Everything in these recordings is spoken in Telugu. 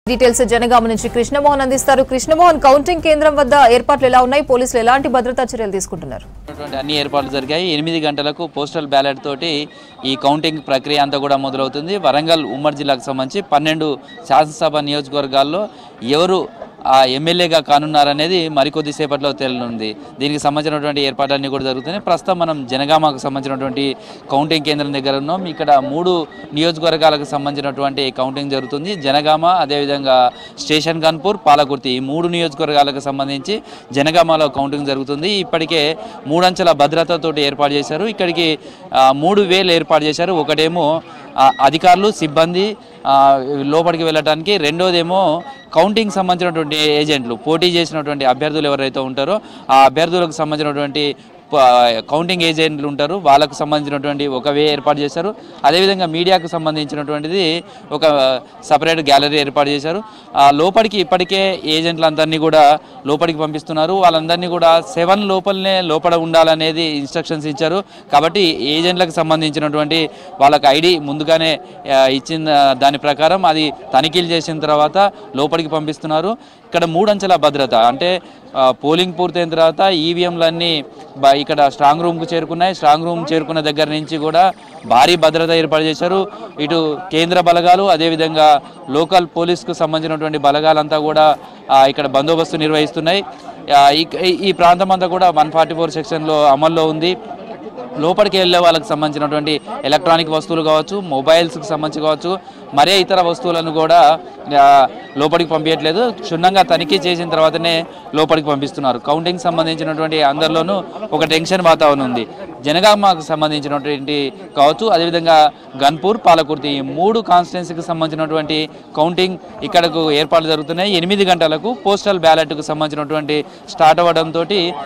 డీటెయిల్స్ జనగామ నుంచి కృష్ణమోహన్ అందిస్తారు కృష్ణమోహన్ కౌంటింగ్ కేంద్రం వద్ద ఏర్పాట్లు ఎలా ఉన్నాయి పోలీసులు ఎలాంటి భద్రతా చర్యలు తీసుకుంటున్నారు ఉన్నటువంటి అన్ని ఏర్పాట్లు జరిగాయి ఎనిమిది గంటలకు పోస్టల్ బ్యాలెట్ తోటి ఈ కౌంటింగ్ ప్రక్రియ అంతా కూడా మొదలవుతుంది వరంగల్ ఉమ్మడి జిల్లాకు సంబంధించి పన్నెండు శాసనసభ నియోజకవర్గాల్లో ఎవరు ఆ ఎమ్మెల్యేగా కానున్నారనేది మరికొద్ది సేపట్లో తేలనుంది దీనికి సంబంధించినటువంటి ఏర్పాట్లన్నీ కూడా జరుగుతున్నాయి ప్రస్తుతం మనం జనగామకు సంబంధించినటువంటి కౌంటింగ్ కేంద్రం దగ్గర ఉన్నాం ఇక్కడ మూడు నియోజకవర్గాలకు సంబంధించినటువంటి కౌంటింగ్ జరుగుతుంది జనగామ అదేవిధంగా స్టేషన్ కాన్పూర్ పాలకుర్తి ఈ మూడు నియోజకవర్గాలకు సంబంధించి జనగామలో కౌంటింగ్ జరుగుతుంది ఇప్పటికే మూడంచెల భద్రతతోటి ఏర్పాటు చేశారు ఇక్కడికి ఆ, మూడు వేలు ఏర్పాటు చేశారు ఒకటేమో ఆ, అధికారులు సిబ్బంది ఆ, లోపలికి వెళ్ళడానికి రెండోదేమో కౌంటింగ్ సంబంధించినటువంటి ఏజెంట్లు పోటీ చేసినటువంటి అభ్యర్థులు ఎవరైతే ఉంటారో ఆ అభ్యర్థులకు సంబంధించినటువంటి ప- కౌంటింగ్ ఏజెంట్లు ఉంటారు వాళ్ళకు సంబంధించినటువంటి ఒక వే ఏర్పాటు చేశారు అదేవిధంగా మీడియాకు సంబంధించినటువంటిది ఒక సపరేట్ గ్యాలరీ ఏర్పాటు చేశారు ఆ లోపలికి ఇప్పటికే ఏజెంట్లందరినీ కూడా లోపలికి పంపిస్తున్నారు వాళ్ళందరినీ కూడా సెవెన్ లోపలనే లోపల ఉండాలనేది ఇన్స్ట్రక్షన్స్ ఇచ్చారు కాబట్టి ఏజెంట్లకు సంబంధించినటువంటి వాళ్ళకి ఐడి ముందుగానే ఆ, ఇచ్చిన దాని ప్రకారం అది తనిఖీలు చేసిన తర్వాత లోపలికి పంపిస్తున్నారు ఇక్కడ మూడంచెల భద్రత అంటే ఆ, పోలింగ్ పూర్తయిన తర్వాత ఈవీఎంలన్నీ బ- ఇక్కడ స్ట్రాంగ్ రూమ్కు చేరుకున్నాయి స్ట్రాంగ్ రూమ్ చేరుకున్న దగ్గర నుంచి కూడా భారీ భద్రత ఏర్పాటు చేశారు ఇటు కేంద్ర బలగాలు అదేవిధంగా లోకల్ పోలీస్కు సంబంధించినటువంటి బలగాలంతా కూడా ఆ, ఇక్కడ బందోబస్తు నిర్వహిస్తున్నాయి ఆ, ఈ- ఈ- ఈ ప్రాంతం అంతా కూడా వన్ ఫార్టీ ఫోర్ సెక్షన్లో అమల్లో ఉంది లోపలికి వెళ్ళే వాళ్ళకి సంబంధించినటువంటి ఎలక్ట్రానిక్ వస్తువులు కావచ్చు మొబైల్స్కి సంబంధించి కావచ్చు మరే ఇతర వస్తువులను కూడా ఆ, లోపలికి పంపించట్లేదు క్షుణ్ణంగా తనిఖీ చేసిన తర్వాతనే లోపలికి పంపిస్తున్నారు కౌంటింగ్ సంబంధించినటువంటి అందరిలోనూ ఒక టెన్షన్ వాతావరణం ఉంది జనగామకు సంబంధించినటువంటి కావచ్చు అదేవిధంగా గన్పూర్ పాలకుర్తి ఈ మూడు కాన్స్టిట్యున్సీకి సంబంధించినటువంటి కౌంటింగ్ ఇక్కడకు ఏర్పాట్లు జరుగుతున్నాయి ఎనిమిది గంటలకు పోస్టల్ బ్యాలెట్కు సంబంధించినటువంటి స్టార్ట్ అవ్వడంతో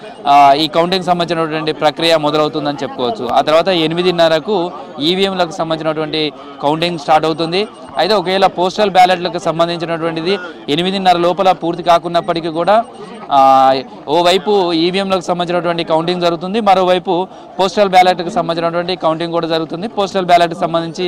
ఈ కౌంటింగ్ సంబంధించినటువంటి ప్రక్రియ మొదలవుతుందని చెప్పుకోవచ్చు ఆ తర్వాత ఎనిమిదిన్నరకు ఈవీఎంలకు సంబంధించినటువంటి కౌంటింగ్ స్టార్ట్ అవుతుంది అయితే ఒకవేళ పోస్టల్ బ్యాలెట్లకు సంబంధించినటువంటిది ఎనిమిదిన్నర లోపల పూర్తి కాకున్నప్పటికీ కూడా ఆ, ఓవైపు ఈవీఎంలకు సంబంధించినటువంటి కౌంటింగ్ జరుగుతుంది మరోవైపు పోస్టల్ బ్యాలెట్కి సంబంధించినటువంటి కౌంటింగ్ కూడా జరుగుతుంది పోస్టల్ బ్యాలెట్కి సంబంధించి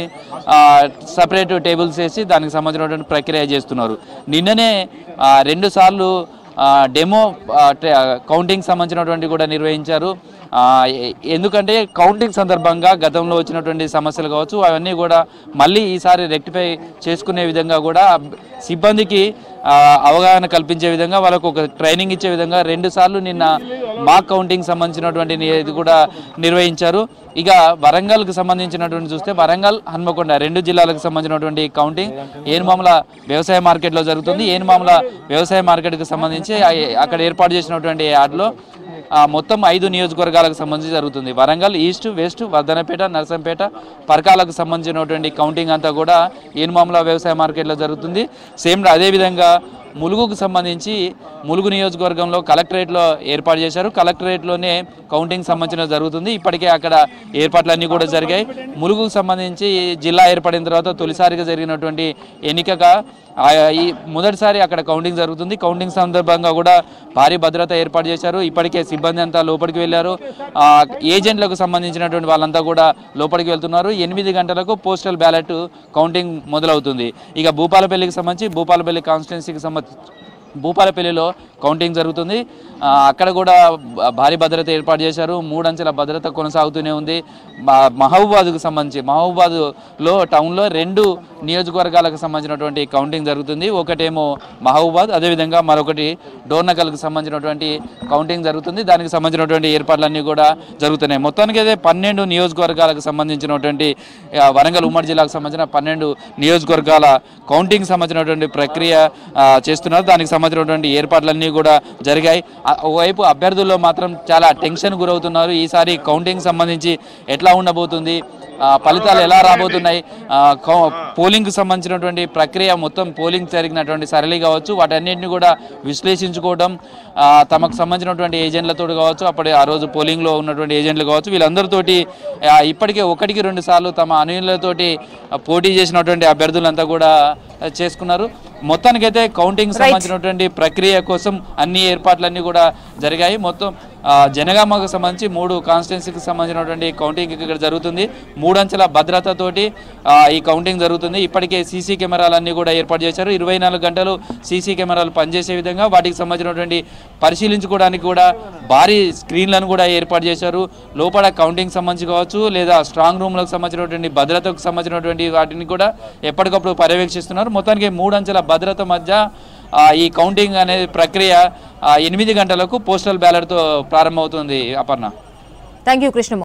సపరేట్ టేబుల్స్ వేసి దానికి సంబంధించినటువంటి ప్రక్రియ చేస్తున్నారు నిన్ననే ఆ, రెండు సార్లు ఆ, డెమో ఆ, టే- కౌంటింగ్ సంబంధించినటువంటి కూడా నిర్వహించారు ఆ, ఎ- ఎందుకంటే కౌంటింగ్ సందర్భంగా గతంలో వచ్చినటువంటి సమస్యలు కావచ్చు అవన్నీ కూడా మళ్ళీ ఈసారి రెక్టిఫై చేసుకునే విధంగా కూడా సిబ్బందికి ఆ, అవగాహన కల్పించే విధంగా వాళ్ళకు ఒక ట్రైనింగ్ ఇచ్చే విధంగా రెండు సార్లు నిన్న మాక్ కౌంటింగ్ సంబంధించినటువంటి ని- ఇది కూడా నిర్వహించారు ఇక వరంగల్కి సంబంధించినటువంటి చూస్తే వరంగల్ హన్మకొండ రెండు జిల్లాలకు సంబంధించినటువంటి కౌంటింగ్ ఏనుమాముల వ్యవసాయ మార్కెట్లో జరుగుతుంది ఏనుమాముల వ్యవసాయ మార్కెట్కి సంబంధించి ఆ- అక్కడ ఏర్పాటు చేసినటువంటి యార్డ్లో ఆ, మొత్తం ఐదు నియోజకవర్గాలకు సంబంధించి జరుగుతుంది వరంగల్ ఈస్ట్ వెస్ట్ వర్ధనపేట నరసంపేట పరకాలకు సంబంధించినటువంటి కౌంటింగ్ అంతా కూడా ఏనుమాముల వ్యవసాయ మార్కెట్లో జరుగుతుంది సేమ్ అదేవిధంగా ములుగుకు సంబంధించి ములుగు నియోజకవర్గంలో కలెక్టరేట్లో ఏర్పాటు చేశారు కలెక్టరేట్లోనే కౌంటింగ్ సంబంధించిన జరుగుతుంది ఇప్పటికే అక్కడ ఏర్పాట్లన్నీ కూడా జరిగాయి ములుగుకు సంబంధించి జిల్లా ఏర్పడిన తర్వాత తొలిసారిగా జరిగినటువంటి ఎన్నికగా ఆ, ఈ మొదటిసారి అక్కడ కౌంటింగ్ జరుగుతుంది కౌంటింగ్ సందర్భంగా కూడా భారీ భద్రత ఏర్పాటు చేశారు ఇప్పటికే సిబ్బంది అంతా లోపలికి వెళ్ళారు ఆ, ఏజెంట్లకు సంబంధించినటువంటి వాళ్ళంతా కూడా లోపలికి వెళ్తున్నారు ఎనిమిది గంటలకు పోస్టల్ బ్యాలెట్ కౌంటింగ్ మొదలవుతుంది ఇక భూపాలపల్లికి సంబంధించి భూపాలపల్లి కాన్స్టిట్యున్సీకి సంబంధించి భూపాలపల్లిలో కౌంటింగ్ జరుగుతుంది ఆ, అక్కడ కూడా భ- భారీ భద్రత ఏర్పాటు చేశారు మూడంచెల భద్రత కొనసాగుతూనే ఉంది మ- మహబూబాద్కు సంబంధించి మహబూబాద్లో టౌన్లో రెండు నియోజకవర్గాలకు సంబంధించినటువంటి కౌంటింగ్ జరుగుతుంది ఒకటేమో మహబూబాద్ అదేవిధంగా మరొకటి డోర్నకల్కి సంబంధించినటువంటి కౌంటింగ్ జరుగుతుంది దానికి సంబంధించినటువంటి ఏర్పాట్లన్నీ కూడా జరుగుతున్నాయి మొత్తానికి అయితే పన్నెండు నియోజకవర్గాలకు సంబంధించినటువంటి ఆ, వరంగల్ ఉమ్మడి జిల్లాకు సంబంధించిన పన్నెండు నియోజకవర్గాల కౌంటింగ్ సంబంధించినటువంటి ప్రక్రియ ఆ, చేస్తున్నారు దానికి సంబంధించినటువంటి ఏర్పాట్లన్నీ కూడా జరిగాయి ఆ, ఒకవైపు అభ్యర్థుల్లో మాత్రం చాలా టెన్షన్ గురవుతున్నారు ఈసారి కౌంటింగ్ సంబంధించి ఎట్లా ఉండబోతుంది ఆ, ఫలితాలు ఎలా రాబోతున్నాయి ఆ, కౌ- పోలింగ్కి సంబంధించినటువంటి ప్రక్రియ మొత్తం పోలింగ్ జరిగినటువంటి సరళి కావచ్చు వాటన్నిటిని కూడా విశ్లేషించుకోవడం ఆ, తమకు సంబంధించినటువంటి ఏజెంట్లతో కావచ్చు అప్పటి ఆ రోజు పోలింగ్లో ఉన్నటువంటి ఏజెంట్లు కావచ్చు వీళ్ళందరితోటి ఆ, ఇప్పటికే ఒకటికి రెండు సార్లు తమ అనుయులతోటి ఆ, పోటీ చేసినటువంటి అభ్యర్థులంతా కూడా ఆ, చేసుకున్నారు మొత్తానికైతే కౌంటింగ్ సంబంధించినటువంటి ప్రక్రియ కోసం అన్ని ఏర్పాట్లన్నీ కూడా జరిగాయి మొత్తం ఆ, జనగామకు సంబంధించి మూడు కాన్స్టిట్యున్సీకి సంబంధించినటువంటి కౌంటింగ్ ఇక్కడ జరుగుతుంది మూడంచెల భద్రతతోటి ఆ, ఈ కౌంటింగ్ జరుగుతుంది ఇప్పటికే సీసీ కెమెరాలన్నీ కూడా ఏర్పాటు చేశారు ఇరవై నాలుగు గంటలు సీసీ కెమెరాలు పనిచేసే విధంగా వాటికి సంబంధించినటువంటి పరిశీలించుకోవడానికి కూడా భారీ స్క్రీన్లను కూడా ఏర్పాటు చేశారు లోపల కౌంటింగ్ సంబంధించి కావచ్చు లేదా స్ట్రాంగ్ రూమ్లకు సంబంధించినటువంటి భద్రతకు సంబంధించినటువంటి వాటిని కూడా ఎప్పటికప్పుడు పర్యవేక్షిస్తున్నారు మొత్తానికి మూడు అంచెల భద్రత మధ్య ఆ, ఈ కౌంటింగ్ అనే ప్రక్రియ ఆ, ఎనిమిది గంటలకు పోస్టల్ బ్యాలెట్తో ప్రారంభమవుతుంది అపర్ణ థ్యాంక్ యూ కృష్ణమోహన్